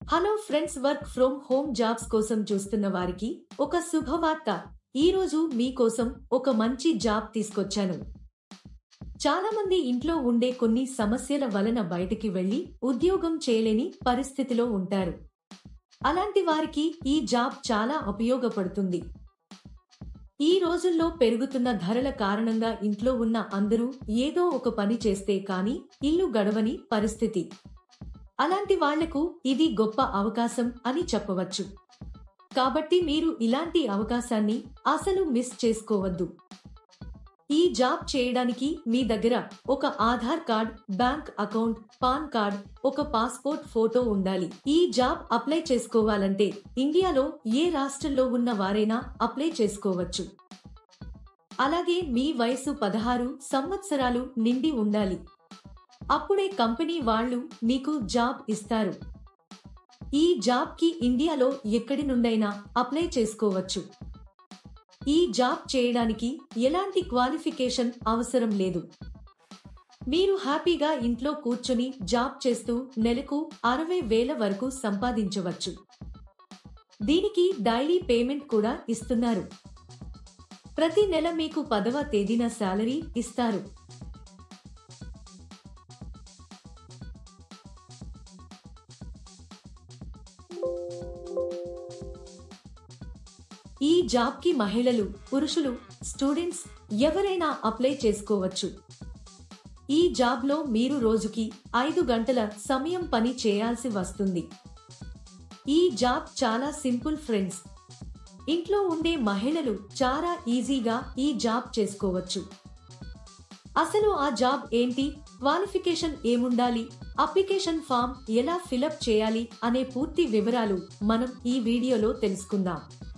hello friends work from home jobs కోసం చూస్తున్న వారికి ఒక శుభవార్త ఈ రోజు మీకోసం ఒక మంచి జాబ్ తీసుకొచ్చాను చాలా మంది ఇంట్లో ఉండే కొన్ని సమస్యల వలన బయటికి వెళ్లి ఉద్యోగం చేయలేని పరిస్థితిలో ఉంటారు అలాంటి వారికి ఈ జాబ్ చాలా ఉపయోగపడుతుంది ఈ రోజుల్లో పెరుగుతున్న ధరల కారణంగా ఇంట్లో ఉన్న అందరూ ఏదో ఒక పని చేస్తే కాని ఇల్లు గడవని పరిస్థితి అలాంటి వాళ్లకు ఇది గొప్ప అవకాశం అని చెప్పవచ్చు కాబట్టి మీరు ఇలాంటి అవకాశాన్ని అసలు మిస్ చేసుకోవద్దు ఈ జాబ్ చేయడానికి మీ దగ్గర ఒక Aadhaar card bank account PAN card ఒక పాస్పోర్ట్ ఫోటో ఉండాలి ఈ జాబ్ అప్లై చేసుకోవాలంటే ఇండియాలో ఏ రాష్ట్రంలో ఉన్న వారైనా అప్లై చేసుకోవచ్చు అలాగే మీ వయసు పదహారు సంవత్సరాలు నిండి ఉండాలి అప్పుడే కంపెనీ వాళ్ళు మీకు జాబ్ ఇస్తారు ఈ జాబ్ కి ఇండియాలో ఎక్కడి నుండైనా అప్లై చేసుకోవచ్చు ఈ జాబ్ చేయడానికి ఎలాంటి క్వాలిఫికేషన్ అవసరం లేదు మీరు హ్యాపీగా ఇంట్లో కూర్చొని జాబ్ చేస్తూ నెలకు అరవై వేల వరకు సంపాదించవచ్చు దీనికి డైలీ పేమెంట్ కూడా ఇస్తున్నారు ప్రతి నెల మీకు పదవ తేదీన శాలరీ ఇస్తారు ఈ జాబ్ కి మహిళలు పురుషులు స్టూడెంట్స్ ఎవరైనా అప్లై చేసుకోవచ్చు ఈ జాబ్ లో మీరు రోజుకి ఐదు గంటల సమయం పని చేయాల్సి వస్తుంది ఈ జాబ్ చాలా సింపుల్ ఫ్రెండ్స్ ఇంట్లో ఉండే మహిళలు చాలా ఈజీగా ఈ జాబ్ చేసుకోవచ్చు అసలు ఆ జాబ్ ఏంటి క్వాలిఫికేషన్ ఏముండాలి అప్లికేషన్ ఫామ్ ఎలా ఫిలప్ చేయాలి అనే పూర్తి వివరాలు మనం ఈ వీడియోలో తెలుసుకుందాం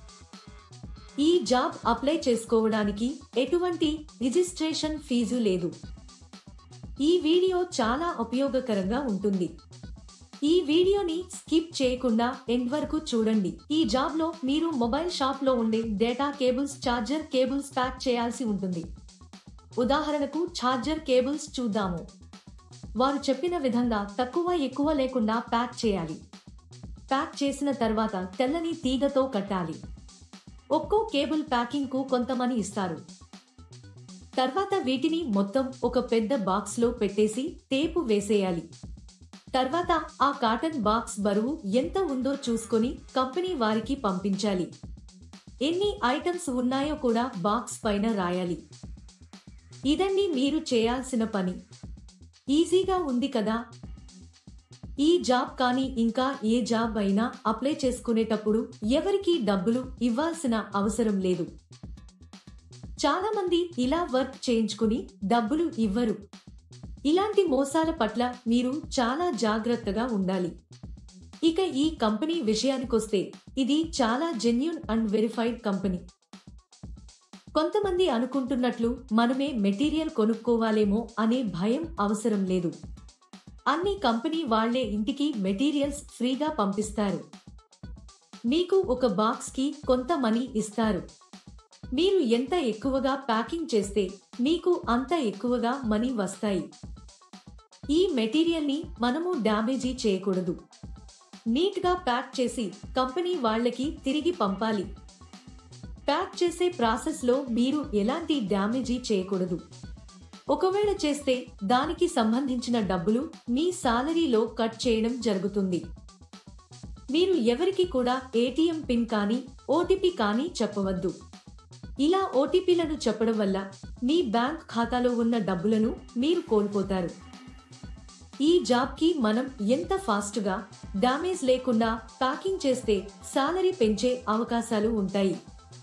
ఈ జాబ్ అప్లై చేసుకోవడానికి ఎటువంటి రిజిస్ట్రేషన్ ఫీజు లేదు ఈ వీడియో చాలా ఉపయోగకరంగా ఉంటుంది ఈ వీడియోని స్కిప్ చేయకుండా ఎండ్ వరకు చూడండి ఈ జాబ్ లో మీరు మొబైల్ షాప్ లో ఉండే data cables charger cables pack చేయాల్సి ఉంటుంది ఉదాహరణకు ఛార్జర్ కేబుల్స్ చూద్దాము వారు చెప్పిన విధంగా తక్కువ ఎక్కువ లేకుండా ప్యాక్ చేయాలి ప్యాక్ చేసిన తర్వాత తెల్లని తీగతో కట్టాలి ఒక్కో కేబుల్ ప్యాకింగ్ కు కొంత మనీ ఇస్తారు తర్వాత వీటిని మొత్తం ఒక పెద్ద బాక్స్ లో పెట్టేసి టేపు వేసేయాలి తర్వాత ఆ కాటన్ బాక్స్ బరువు ఎంత ఉందో చూసుకొని కంపెనీ వారికి పంపించాలి ఎన్ని ఐటమ్స్ ఉన్నాయో కూడా బాక్స్ పైన రాయాలి ఇదండి మీరు చేయాల్సిన పని ఈజీగా ఉంది కదా ఈ జాబ్ కానీ ఇంకా ఏ జాబ్ అయినా అప్లై చేసుకునేటప్పుడు ఎవరికీ డబ్బులు ఇవ్వాల్సిన అవసరం లేదు చాలా మంది ఇలా వర్క్ చేయించుకుని డబ్బులు ఇవ్వరు ఇలాంటి మోసాల పట్ల మీరు చాలా జాగ్రత్తగా ఉండాలి ఇక ఈ కంపెనీ విషయానికొస్తే ఇది చాలా జెన్యున్ అండ్ వెరిఫైడ్ కంపెనీ కొంతమంది అనుకుంటున్నట్లు మనమే మెటీరియల్ కొనుక్కోవాలేమో అనే భయం అవసరం లేదు అన్ని కంపెనీ వాళ్లే ఇంటికి మెటీరియల్స్ ఫ్రీగా పంపిస్తారు మీకు ఒక బాక్స్ కి కొంత మనీ ఇస్తారు మీరు ఎంత ఎక్కువగా ప్యాకింగ్ చేస్తే మీకు అంత ఎక్కువగా మనీ వస్తాయి ఈ మెటీరియల్ ని మనము డ్యామేజీ చేయకూడదు నీట్ గా ప్యాక్ చేసి కంపెనీ వాళ్ళకి తిరిగి పంపాలి ప్యాక్ చేసే ప్రాసెస్ లో మీరు ఎలాంటి డ్యామేజీ చేయకూడదు ఒకవేళ చేస్తే దానికి సంబంధించిన డబ్బులు మీ సాలరీలో కట్ చేయడం జరుగుతుంది మీరు ఎవరికి కూడా ఏటీఎం పిన్ కానీ ఓటీపీ కానీ చెప్పవద్దు ఇలా ఓటీపీలను చెప్పడం వల్ల మీ బ్యాంక్ ఖాతాలో ఉన్న డబ్బులను మీరు కోల్పోతారు ఈ జాబ్ కి మనం ఎంత ఫాస్ట్ గా డామేజ్ లేకుండా ప్యాకింగ్ చేస్తే సాలరీ పెంచే అవకాశాలు ఉంటాయి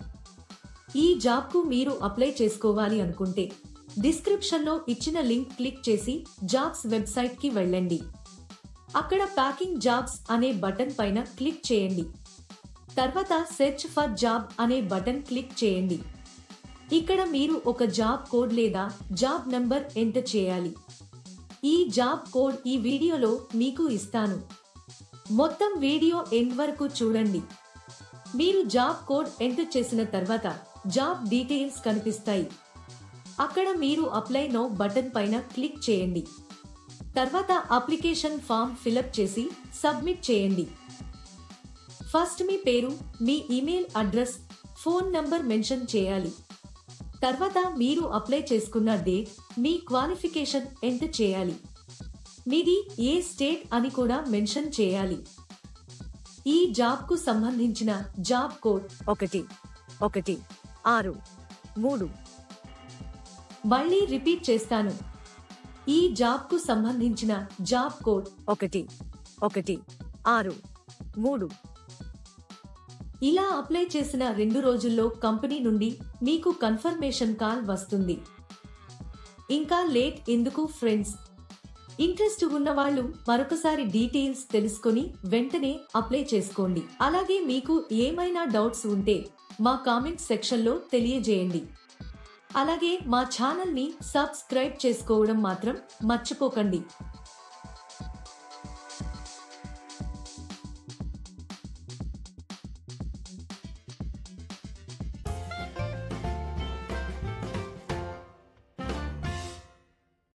ఈ జాబ్ కు మీరు అప్లై చేసుకోవాలి అనుకుంటే డిస్క్రిప్షన్ లో ఇచ్చిన లింక్ క్లిక్ చేసి జాబ్స్ వెబ్సైట్ కి వెళ్ళండి అక్కడ ప్యాకింగ్ జాబ్స్ అనే బటన్ పైన క్లిక్ చేయండి తర్వాత సెర్చ్ ఫర్ జాబ్ అనే బటన్ క్లిక్ చేయండి ఇక్కడ మీరు ఒక జాబ్ కోడ్ లేదా జాబ్ నంబర్ ఎంటర్ చేయాలి ఈ జాబ్ కోడ్ ఈ వీడియోలో మీకు ఇస్తాను మొత్తం వీడియో ఎండ్ వరకు చూడండి మీరు జాబ్ కోడ్ ఎంటర్ చేసిన తర్వాత జాబ్ డీటెయిల్స్ కనిపిస్తాయి అక్కడ మీరు అప్లై నో బటన్ పైన క్లిక్ చేయండి తర్వాత అప్లికేషన్ ఫామ్ ఫిలప్ చేసి సబ్మిట్ చేయండి ఫస్ట్ మీ పేరు మీ email address phone number mention చేయాలి తర్వాత మీరు అప్లై చేసుకున్న డేట్ మీ క్వాలిఫికేషన్ ఎంటర్ చేయాలి మీది ఏ స్టేట్ అని కూడా మెన్షన్ చేయాలి ఈ జాబ్కు సంబంధించిన జాబ్ కోడ్ ఒకటి ఒకటి ఆరు మూడు మళ్ళీ రిపీట్ చేస్తాను ఈ జాబ్కు సంబంధించిన జాబ్ కోడ్ ఒకటి ఒకటి ఆరు మూడు ఇలా అప్లై చేసిన రెండు రోజుల్లో కంపెనీ నుండి మీకు కన్ఫర్మేషన్ కాల్ వస్తుంది ఇంకా లేట్ ఎందుకు ఫ్రెండ్స్ ఇంట్రెస్ట్ ఉన్న వాళ్ళు మరొకసారి డీటెయిల్స్ తెలుసుకొని వెంటనే అప్లై చేసుకోండి అలాగే మీకు ఏమైనా డౌట్స్ ఉంటే మా కామెంట్ సెక్షన్లో తెలియజేయండి అలాగే మా ఛానల్ని సబ్స్క్రైబ్ చేసుకోవడం మాత్రం మర్చిపోకండి